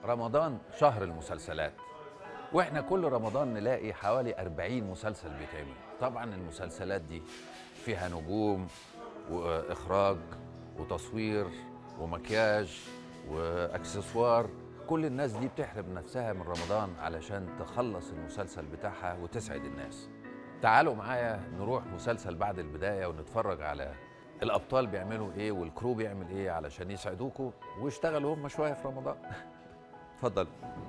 رمضان شهر المسلسلات واحنا كل رمضان نلاقي حوالي 40 مسلسل بيتعمل طبعا المسلسلات دي فيها نجوم واخراج وتصوير ومكياج واكسسوار كل الناس دي بتحرم نفسها من رمضان علشان تخلص المسلسل بتاعها وتسعد الناس تعالوا معايا نروح مسلسل بعد البداية ونتفرج على الأبطال بيعملوا إيه والكرو بيعمل إيه علشان يسعدوكوا ويشتغلوا هم شوية في رمضان اتفضل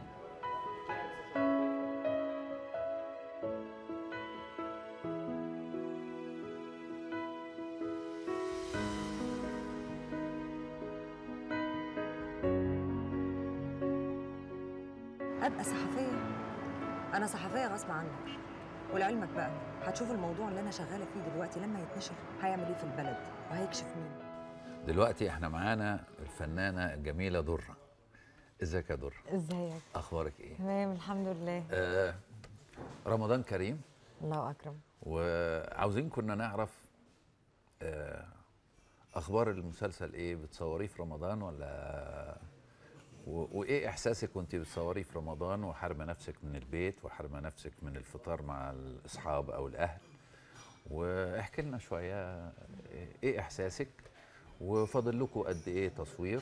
ابقى صحفيه انا صحفيه غصب عنك ولعلمك بقى هتشوف الموضوع اللي انا شغاله فيه دلوقتي لما يتنشر هيعمل ايه في البلد وهيكشف مين دلوقتي احنا معانا الفنانة الجميلة درة ازيك يا درة ازيك أخبارك إيه؟ تمام الحمد لله آه رمضان كريم الله اكرم وعاوزين كنا نعرف آه اخبار المسلسل ايه بتصوريه في رمضان ولا و- وايه احساسك وانت بتصوريه في رمضان وحارمه نفسك من البيت وحارمه نفسك من الفطار مع الاصحاب او الاهل واحكي لنا شويه ايه احساسك وفاضل لكم قد ايه تصوير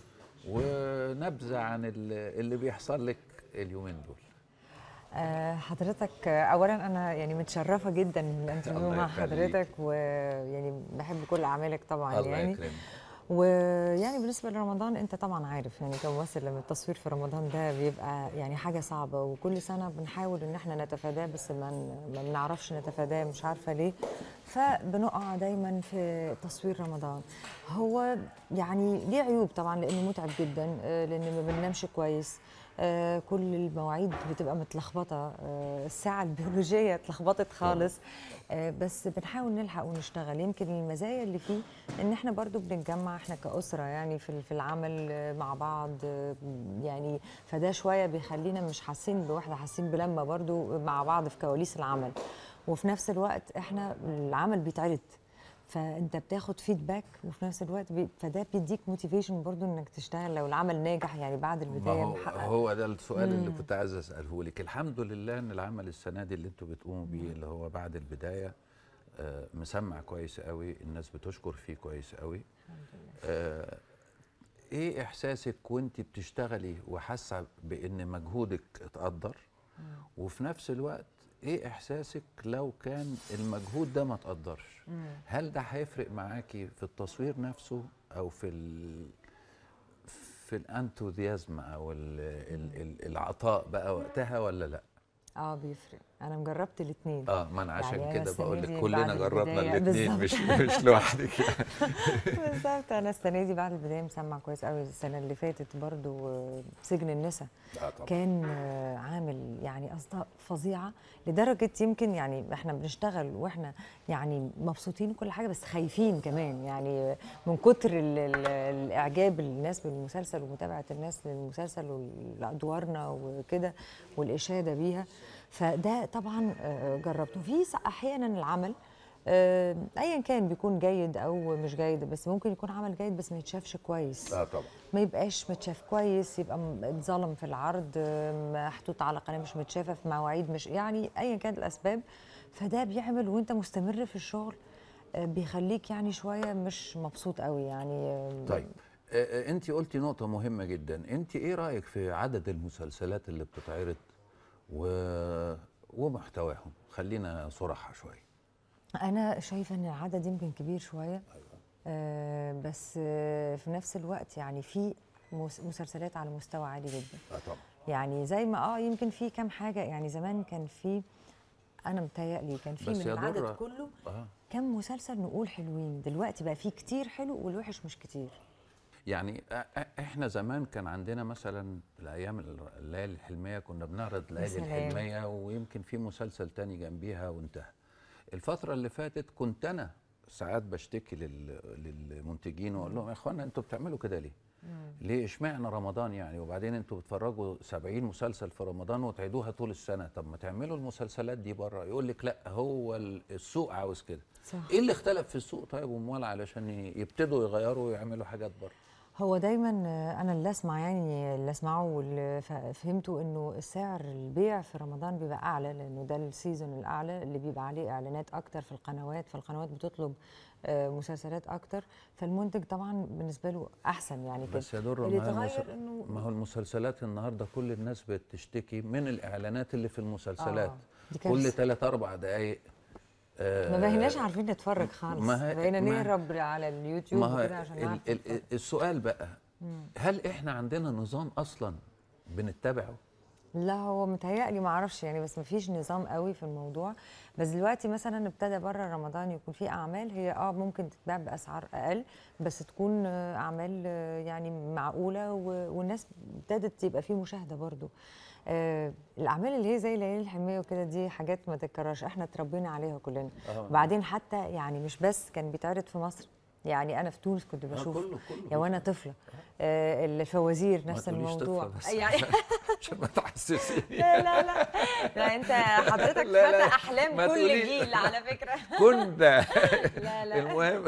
ونبذه عن ال- اللي بيحصل لك اليومين دول آه، حضرتك آه، اولا انا يعني متشرفه جدا بالانترفيو الله مع يخليك. حضرتك ويعني بحب كل اعمالك طبعا الله يعني يكرمك ويعني بالنسبه لرمضان انت طبعا عارف يعني كممثل لما التصوير في رمضان ده بيبقى يعني حاجه صعبه وكل سنه بنحاول ان احنا نتفاداه بس ما ن- ما بنعرفش نتفاداه مش عارفه ليه فبنقع دايما في تصوير رمضان هو يعني ليه عيوب طبعا لانه متعب جدا آه، لان ما بننامش كويس آه، كل المواعيد بتبقى متلخبطه آه، الساعه البيولوجيه اتلخبطت خالص آه، بس بنحاول نلحق ونشتغل يمكن المزايا اللي فيه ان احنا برضو بنتجمع احنا كأسرة يعني في في العمل آه، مع بعض آه، يعني فده شوية بيخلينا مش حاسين بوحدة حاسين بلمة برضو مع بعض في كواليس العمل وفي نفس الوقت احنا العمل بيتعرض فانت بتاخد فيدباك وفي نفس الوقت بي فده بيديك موتيفيشن برضو انك تشتغل لو العمل ناجح يعني بعد ما البدايه هو, محقق هو ده السؤال اللي كنت عايز اساله لك الحمد لله ان العمل السنه دي اللي انتوا بتقوموا بيه اللي هو بعد البدايه آه، مسمع كويس قوي الناس بتشكر فيه كويس قوي آه، ايه احساسك وانت بتشتغلي وحاسه بان مجهودك اتقدر وفي نفس الوقت ايه احساسك لو كان المجهود ده ما تقدرش هل ده هيفرق معاكي في التصوير نفسه او في ال في الانثوزيازم او ال ال ال العطاء بقى وقتها ولا لا اه بيفرق انا مجربت الاثنين اه ما انا عشان يعني أنا كده السنة بقول دي لك كلنا بعد جربنا البداية الاثنين بالظبط. مش مش لوحدك يعني بالظبط انا السنه دي بعد البدايه مسمع كويس قوي السنه اللي فاتت برضو آه، سجن النساء آه طبعا. كان آه، عامل يعني اصداء فظيعه لدرجه يمكن يعني احنا بنشتغل واحنا يعني مبسوطين وكل حاجه بس خايفين كمان يعني من كتر ال ال الاعجاب الناس بالمسلسل ومتابعه الناس للمسلسل وادوارنا وكده والاشاده بيها فده طبعا آه، جربته في س- احيانا العمل آه، ايا كان بيكون جيد او مش جيد بس ممكن يكون عمل جيد بس ما يتشافش كويس اه طبعا ما يبقاش متشاف كويس يبقى م- اتظلم في العرض آه، محطوط على قناه مش متشافه في مواعيد مش يعني ايا كانت الاسباب فده بيعمل وانت مستمر في الشغل آه، بيخليك يعني شويه مش مبسوط قوي يعني آه، طيب انت قلتي نقطه مهمه جدا انت ايه رايك في عدد المسلسلات اللي بتتعرض و... ومحتواهم خلينا صراحه شويه انا شايفه ان العدد يمكن كبير شويه آه بس آه في نفس الوقت يعني في مس- مسلسلات على مستوى عالي جدا اه طبعا يعني زي ما اه يمكن في كام حاجه يعني زمان كان في انا متهيألي كان في بس من يا العدد درة- كله اه كم مسلسل نقول حلوين دلوقتي بقى في كتير حلو والوحش مش كتير يعني أ- أ- احنا زمان كان عندنا مثلا الايام ال- الليالي الحلميه كنا بنعرض الليالي سلام. الحلميه ويمكن في مسلسل تاني جنبيها وانتهى الفتره اللي فاتت كنت انا ساعات بشتكي لل- للمنتجين واقول لهم يا اخوانا انتوا بتعملوا كده ليه؟ ليه اشمعنى رمضان يعني وبعدين انتوا بتفرجوا 70 مسلسل في رمضان وتعيدوها طول السنه طب ما تعملوا المسلسلات دي بره يقول لك لا هو ال- السوق عاوز كده صح. ايه اللي اختلف في السوق طيب امال علشان ي- يبتدوا يغيروا ويعملوا حاجات بره هو دايما آه، انا اللي اسمع يعني اللي اسمعه واللي ف- فهمته انه السعر البيع في رمضان بيبقى اعلى لانه ده السيزون الاعلى اللي بيبقى عليه اعلانات اكتر في القنوات فالقنوات بتطلب آه، مسلسلات اكتر فالمنتج طبعا بالنسبه له احسن يعني كده بس يا دره اللي ما هي المس- اتغير انه ما هو المسلسلات النهارده كل الناس بتشتكي من الاعلانات اللي في المسلسلات آه، دي كل كارثة. 3 4 دقائق ما بقيناش عارفين نتفرج خالص ما هي- بقينا ما- نهرب على اليوتيوب ما هو وكده عشان ال- نعرف ال- نتفرج. السؤال بقى هل احنا عندنا نظام اصلا بنتبعه لا هو متهيألي ما اعرفش يعني بس ما فيش نظام قوي في الموضوع بس دلوقتي مثلا ابتدى بره رمضان يكون في اعمال هي اه ممكن تتباع باسعار اقل بس تكون آه، اعمال آه، يعني معقوله و- والناس ابتدت يبقى في مشاهده برضو آه الاعمال اللي هي زي ليالي الحلميه وكده دي حاجات ما تتكررش احنا اتربينا عليها كلنا آه. وبعدين حتى يعني مش بس كان بيتعرض في مصر يعني انا في تونس كنت بشوف كله- كله يا وانا طفله آه الفوازير ما نفس تقوليش الموضوع طفلة بس يعني عشان ما تحسسيني لا لا لا لا انت حضرتك لا، لا، فتى احلام ما كل تقوليش. جيل على فكره كنا لا لا المهم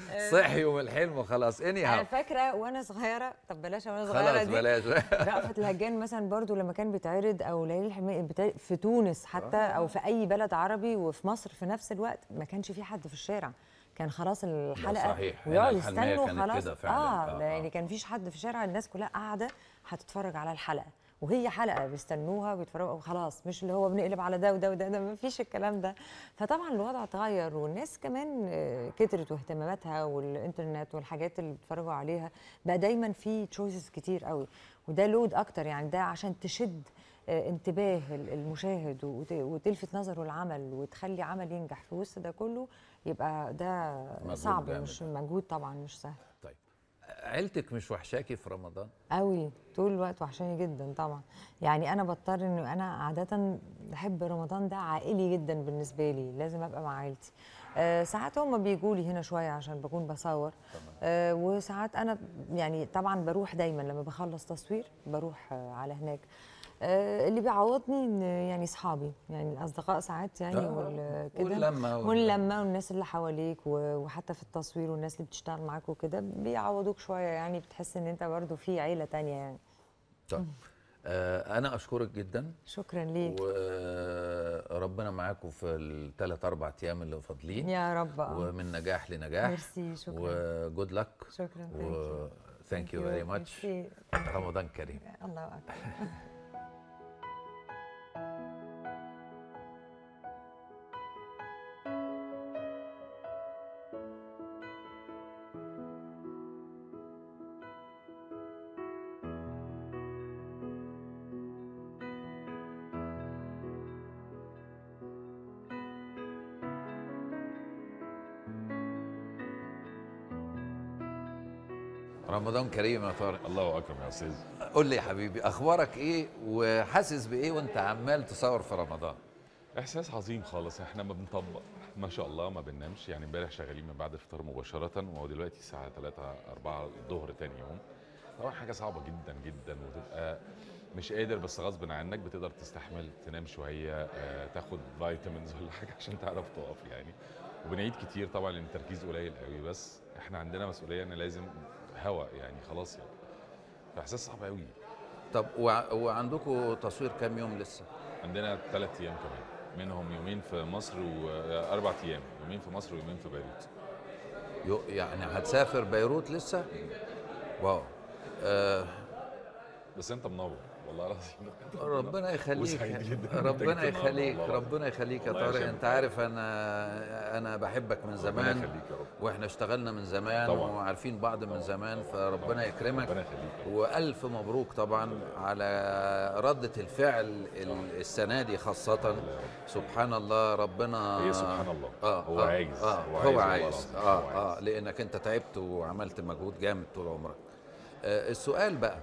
صحي ومن الحلم وخلاص اني انا هاو فاكره وانا صغيره طب بلاش وانا صغيره خلاص دي بلاش رأفت الهجان مثلا برضو لما كان بيتعرض او ليالي الحلميه بيتعرض في تونس حتى او في اي بلد عربي وفي مصر في نفس الوقت ما كانش في حد في الشارع كان خلاص الحلقه صحيح. ويقعدوا هنا الحلمية يستنوا كانت خلاص كده فعلاً. اه آه، لا، يعني آه. كان فيش حد في الشارع الناس كلها قاعده هتتفرج على الحلقه وهي حلقه بيستنوها بيتفرجوا وخلاص مش اللي هو بنقلب على ده وده وده ده ما فيش الكلام ده فطبعا الوضع اتغير والناس كمان آه، كترت واهتماماتها والانترنت والحاجات اللي بيتفرجوا عليها بقى دايما في تشويسز كتير قوي وده لود اكتر يعني ده عشان تشد آه، انتباه ال- المشاهد وت- وتلفت نظره العمل وتخلي عمل ينجح في وسط ده كله يبقى ده مجهود صعب جامد. مش مجهود طبعا مش سهل طيب عيلتك مش وحشاكي في رمضان قوي طول الوقت وحشاني جدا طبعا يعني انا بضطر انه انا عاده بحب رمضان ده عائلي جدا بالنسبه لي لازم ابقى مع عيلتي أه ساعات هم بيجوا لي هنا شويه عشان بكون بصور أه وساعات انا يعني طبعا بروح دايما لما بخلص تصوير بروح أه على هناك أه اللي بيعوضني إن يعني اصحابي يعني الاصدقاء ساعات يعني آه، وال- كده واللمة وال- واللمه والناس اللي حواليك و- وحتى في التصوير والناس اللي بتشتغل معاك وكده بيعوضوك شويه يعني بتحس ان انت برضو في عيله تانية يعني طيب آه انا اشكرك جدا شكرا ليك وربنا معاكم في الثلاث اربع ايام اللي فاضلين يا رب آه. ومن نجاح لنجاح ميرسي شكرا وجود لك شكرا و ثانك يو فيري ماتش ميرسي. رمضان كريم الله اكبر رمضان كريم يا طارق الله اكرم يا استاذ قول لي يا حبيبي اخبارك ايه وحاسس بايه وانت عمال تصور في رمضان احساس عظيم خالص احنا ما بنطبق ما شاء الله ما بننامش يعني امبارح شغالين من بعد الفطار مباشره وهو دلوقتي الساعه 3 4 الظهر تاني يوم طبعا حاجه صعبه جدا جدا وتبقى مش قادر بس غصب عنك بتقدر تستحمل تنام شويه آه، تاخد فيتامينز ولا حاجه عشان تعرف تقف يعني وبنعيد كتير طبعا لان التركيز قليل قوي بس احنا عندنا مسؤوليه ان لازم هوا يعني خلاص يعني فاحساس صعب قوي طب وع- وعندكم تصوير كام يوم لسه عندنا ثلاث ايام كمان منهم يومين في مصر واربع ايام يومين في مصر ويومين في بيروت يو يعني هتسافر بيروت لسه واو آه بس انت منور والله العظيم ربنا يخليك وسعيد جدا إنك ربنا جيت النهاردة يخليك والله العظيم. ربنا يخليك يا والله طارق عشان- انت عارف انا انا بحبك من ربنا زمان يخليك يا رب واحنا اشتغلنا من زمان طبعاً. وعارفين بعض من زمان فربنا يكرمك ربنا يخليك يا رب. والف مبروك طبعا على ردة الفعل ال- السنة دي خاصة سبحان الله ربنا هي سبحان الله. اه هو آه عايز. آه هو هو عايز عايز والله العظيم. اه هو اه عايز. لانك انت تعبت وعملت مجهود جامد طول عمرك آه السؤال بقى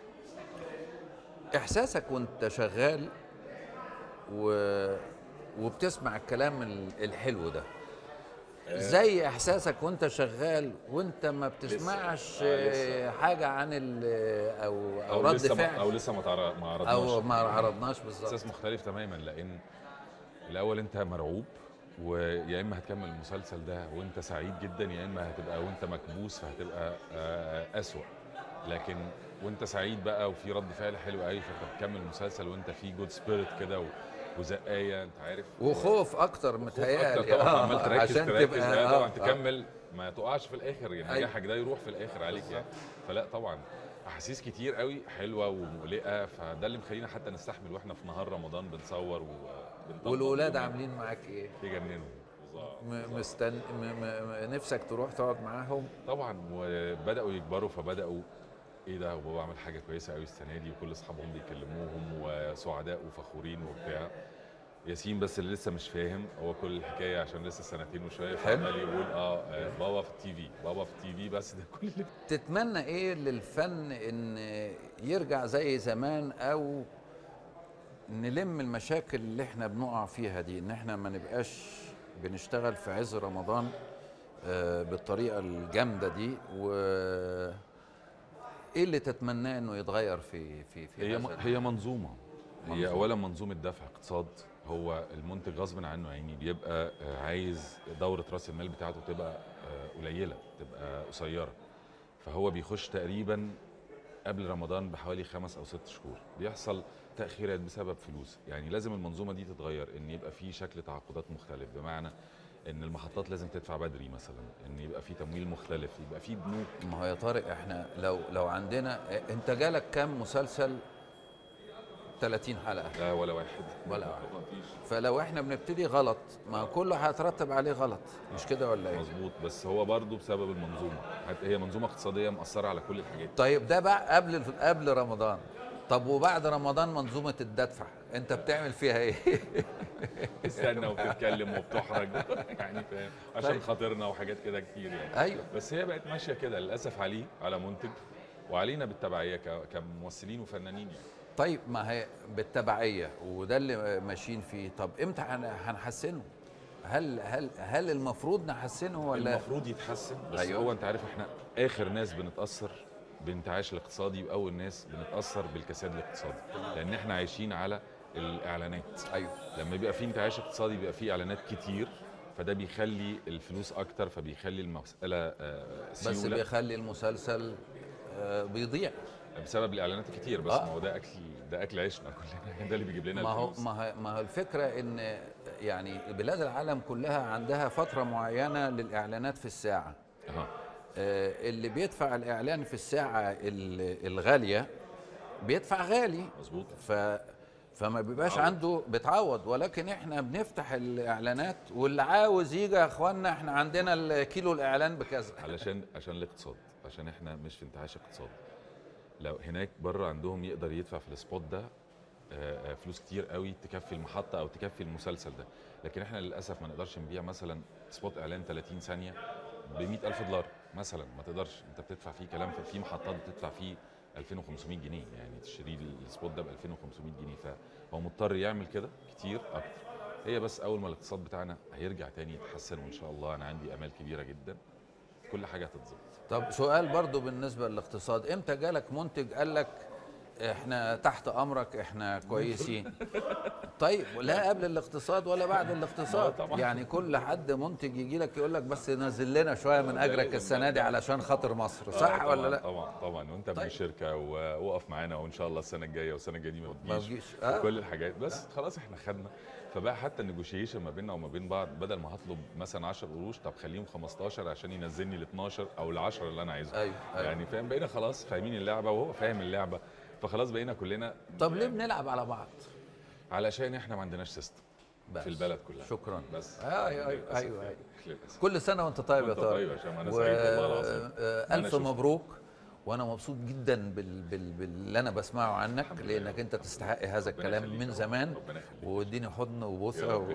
احساسك وانت شغال و... وبتسمع الكلام ال- الحلو ده زي احساسك وانت شغال وانت ما بتسمعش آه، لسه. آه، حاجه عن ال او او, او رد لسه ما فعل او لسه ما تعر- ما عرضناش او ما عرضناش بالظبط احساس مختلف تماما لان الاول انت مرعوب ويا اما هتكمل المسلسل ده وانت سعيد جدا يا اما هتبقى وانت مكبوس فهتبقى آه، اسوأ لكن وانت سعيد بقى وفي رد فعل حلو قوي فانت بتكمل المسلسل وانت في جود سبيريت كده و- وزقايه انت عارف وخوف اكتر خوف متهيألي اكتر طبعا آه، عمال تركز عشان تركز تبقى لا طبعا آه، تكمل ما تقعش في الاخر يعني أيوة. نجاحك ده يروح في الاخر عليك يعني فلا طبعا احاسيس كتير قوي حلوه ومقلقه فده اللي مخلينا حتى نستحمل واحنا في نهار رمضان بنصور وبنطبق والولاد يومين. عاملين معاك ايه؟ يجننوا بالظبط. م- مستن م- م- م- نفسك تروح تقعد معاهم طبعا وبداوا يكبروا فبداوا ايه ده وبابا عمل حاجه كويسه قوي السنه دي وكل اصحابهم بيكلموهم وسعداء وفخورين وبتاع ياسين بس اللي لسه مش فاهم هو كل الحكايه عشان لسه سنتين وشويه حلو. فعمال يقول اه آه، بابا في التي في بابا في التي في بس ده كل اللي تتمنى ايه للفن ان يرجع زي زمان او نلم المشاكل اللي احنا بنقع فيها دي ان احنا ما نبقاش بنشتغل في عز رمضان آه، بالطريقه الجامده دي و ايه اللي تتمناه انه يتغير في في في هي هذا ال- هي منظومه هي منظومة. اولا منظومه دفع اقتصاد هو المنتج غصب عنه يعني بيبقى آه، عايز دوره راس المال بتاعته تبقى آه، قليله تبقى قصيره فهو بيخش تقريبا قبل رمضان بحوالي خمس او ست شهور بيحصل تاخيرات بسبب فلوس يعني لازم المنظومه دي تتغير ان يبقى في شكل تعاقدات مختلف بمعنى ان المحطات لازم تدفع بدري مثلا ان يبقى في تمويل مختلف يبقى في بنوك ما هو يا طارق احنا لو لو عندنا انت جالك كام مسلسل 30 حلقه لا ولا واحد ولا واحد. مفيش فلو احنا بنبتدي غلط ما كله هيترتب عليه غلط مش كده ولا ايه مظبوط بس هو برضه بسبب المنظومه حتى هي منظومه اقتصاديه مأثره على كل الحاجات طيب ده بقى قبل قبل رمضان طب وبعد رمضان منظومه الدفع انت بتعمل فيها ايه تستنى وبتتكلم وبتحرج يعني فاهم عشان طيب. خاطرنا وحاجات كده كتير يعني ايوه بس هي بقت ماشيه كده للاسف عليه على منتج وعلينا بالتبعيه ك- كممثلين وفنانين يعني طيب ما هي بالتبعيه وده اللي ماشيين فيه طب امتى هن- هنحسنه هل هل هل المفروض نحسنه ولا المفروض يتحسن بس أيوة. أيوة. هو انت عارف احنا اخر ناس بنتاثر بانتعاش الاقتصادي واول ناس بنتاثر بالكساد الاقتصادي لان احنا عايشين على الاعلانات ايوه لما يبقى في انتعاش اقتصادي بيبقى في اعلانات كتير فده بيخلي الفلوس اكتر فبيخلي المساله آه، بس سيوله بيخلي المسلسل آه، بيضيع بسبب الاعلانات الكتير بس آه. ما هو ده اكل ده اكل عيشنا كلنا ده اللي بيجيب لنا ما هو الفلوس ما هو ما هو الفكره ان يعني بلاد العالم كلها عندها فتره معينه للاعلانات في الساعه أها. آه، اللي بيدفع الاعلان في الساعه ال- الغاليه بيدفع غالي مظبوط ف فما بيبقاش بتعوض. عنده بتعوض ولكن احنا بنفتح الاعلانات واللي عاوز يجي يا اخوانا احنا عندنا الكيلو الاعلان بكذا علشان عشان الاقتصاد عشان احنا مش في انتعاش اقتصادي لو هناك بره عندهم يقدر يدفع في السبوت ده آه، آه، فلوس كتير قوي تكفي المحطه او تكفي المسلسل ده لكن احنا للاسف ما نقدرش نبيع مثلا سبوت اعلان 30 ثانيه ب 100000 دولار مثلا ما تقدرش انت بتدفع فيه كلام في- في محطات بتدفع فيه 2500 جنيه يعني تشتري السبوت ده ب 2500 جنيه فهو مضطر يعمل كده كتير اكتر هي بس اول ما الاقتصاد بتاعنا هيرجع تاني يتحسن وان شاء الله انا عندي امال كبيره جدا كل حاجه هتتظبط طب سؤال برضو بالنسبه للاقتصاد امتى جالك منتج قال لك احنا تحت امرك احنا كويسين طيب لا قبل الاقتصاد ولا بعد الاقتصاد طبعاً. يعني كل حد منتج يجي لك يقول لك بس نزل لنا شويه من اجرك السنه دي علشان خاطر مصر صح آه، ولا طبعاً، لا طبعا طبعا وانت ابن طيب. الشركه ووقف معانا وان شاء الله السنه الجايه والسنه الجايه دي ما ما تجيش تجيش آه. كل الحاجات بس خلاص احنا خدنا فبقى حتى النيجوشيشن ما بيننا وما بين بعض بدل ما هطلب مثلا 10 قروش طب خليهم 15 عشان ينزلني ل 12 او ل 10 اللي انا عايزه أيوة، أيوة. يعني فاهم بقينا خلاص فاهمين اللعبه وهو فاهم اللعبه فخلاص بقينا كلنا طب ليه بنلعب على بعض علشان احنا ما عندناش سيستم بس. في البلد كلها شكرا بس ايوه ايوه للأسف ايوه, يعني. أيوة. للأسف. كل سنه وانت طيب يا وأنت طارق طيب يا شام، أنا سعيد والله العظيم. آه، أنا الف شفت. مبروك وانا مبسوط جدا بال... بال... باللي انا بسمعه عنك لانك انت تستحق هذا الكلام يخليك من يا زمان رب، ربنا يخليك. واديني حضن يا وبوسه رب. و...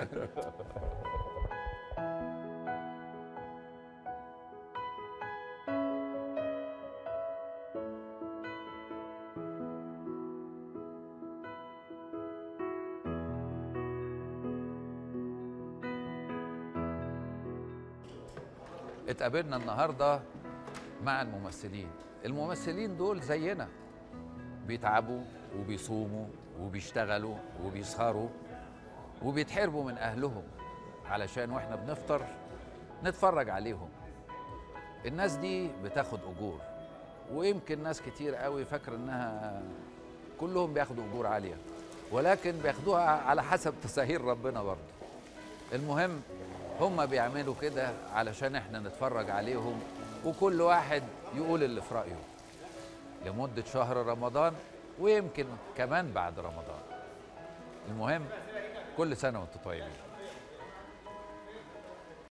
اتقابلنا النهارده مع الممثلين الممثلين دول زينا بيتعبوا وبيصوموا وبيشتغلوا وبيسهروا وبيتحرموا من اهلهم علشان واحنا بنفطر نتفرج عليهم الناس دي بتاخد اجور ويمكن ناس كتير قوي فاكره انها كلهم بياخدوا اجور عاليه ولكن بياخدوها على حسب تساهيل ربنا برضه المهم هم بيعملوا كده علشان احنا نتفرج عليهم وكل واحد يقول اللي في رايه لمده شهر رمضان ويمكن كمان بعد رمضان المهم كل سنه وانتم طيبين